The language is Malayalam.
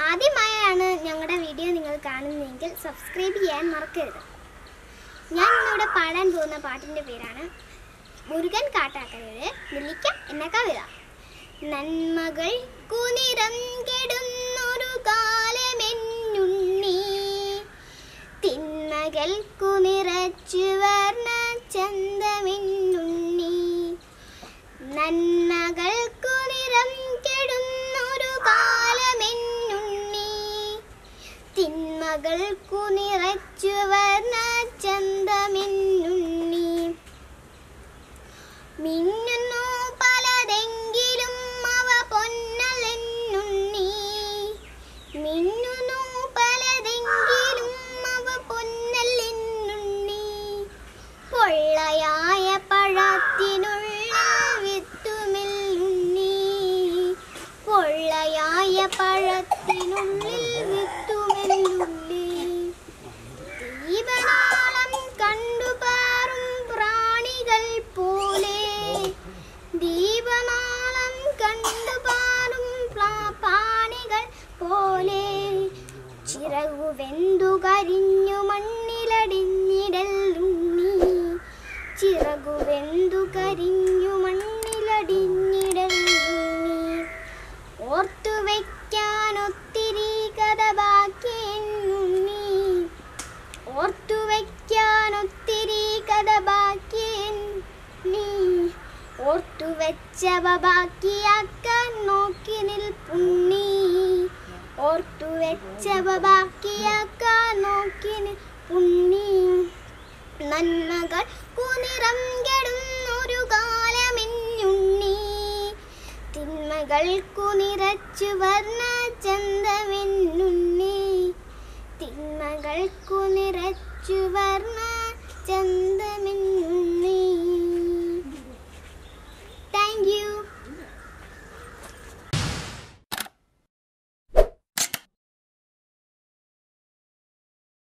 ആദ്യമായാണ് ഞങ്ങളുടെ വീഡിയോ നിങ്ങൾ കാണുന്നതെങ്കിൽ സബ്സ്ക്രൈബ് ചെയ്യാൻ മറക്കരുത് ഞാൻ ഇന്നിവിടെ പാടാൻ പോകുന്ന പാട്ടിൻ്റെ പേരാണ് മുരുകൻ കാട്ടാക്കരയുടെ നെല്ലിക്ക എന്ന കവിത നന്മകൾ കുനിരം കെടുന്നൊരു കാലമെന്നുണ്ണി തിന്മകൾക്കു നിറച്ചു വർണ്ണ ചന്തമെന്നുണ്ണി നന്മകൾക്കു നിറം കെടുന്നൊരു കാലമെന്നുണ്ണി തിന്മകൾക്കു നിറച്ചു വർണ്ണ ചന്തമെന്നുണ്ണി മിന്നുന്നു പലതെങ്കിലും അവ പൊന്നലെന്നുണ്ണി മിന്നുന്നു പലതെങ്കിലും അവ പൊന്നല്ലെന്നുണ്ണി പൊള്ളയായ പഴത്തിനുള്ള വിത്തുമില്ലുണ്ണി പൊള്ളയായ പഴത്തിനുള്ളിൽ വിത്തുമില്ലുണ്ണി ദീപനാളം കണ്ടുപാറും പ്രാണികൾ പോലെ ദീപനാളം കണ്ടുപാറും പ്ലാ- പ്രാണികൾ പോലെ ചിറകു വെന്തു കരിഞ്ഞു മണ്ണിലടിഞ്ഞിടലുണ്ണി ചിറകു വെന്തു കരിഞ്ഞു മണ്ണിലടിഞ്ഞിടലുണ്ണി ഓർത്തു വയ്ക്കാനൊത്തിരി കഥ ബാക്കിയെന്നുണ്ണി ഓർത്തു വയ്ക്കാനൊത്തിരി കഥ ബാക്കിയെണ്ണി ഓർത്തു വെച്ചവ ബാക്കിയാക്കാൻ നോക്കി നിൽപ്പുണ്ണി ഓർത്തു വെച്ചവ ബാക്കിയാക്കാൻ നോക്കി നിൽപ്പുണ്ണി നന്മകൾ കുനിറം കെടുന്നൊരു കാലമെന്നുണ്ണി തിന്മകൾക്കു നിറച്ചു വർണ്ണ ചന്തമെന്നുണ്ണി തിന്മകൾക്കു നിറച്ചു വർണ്ണ ചന്തമെന്നുണ്ണി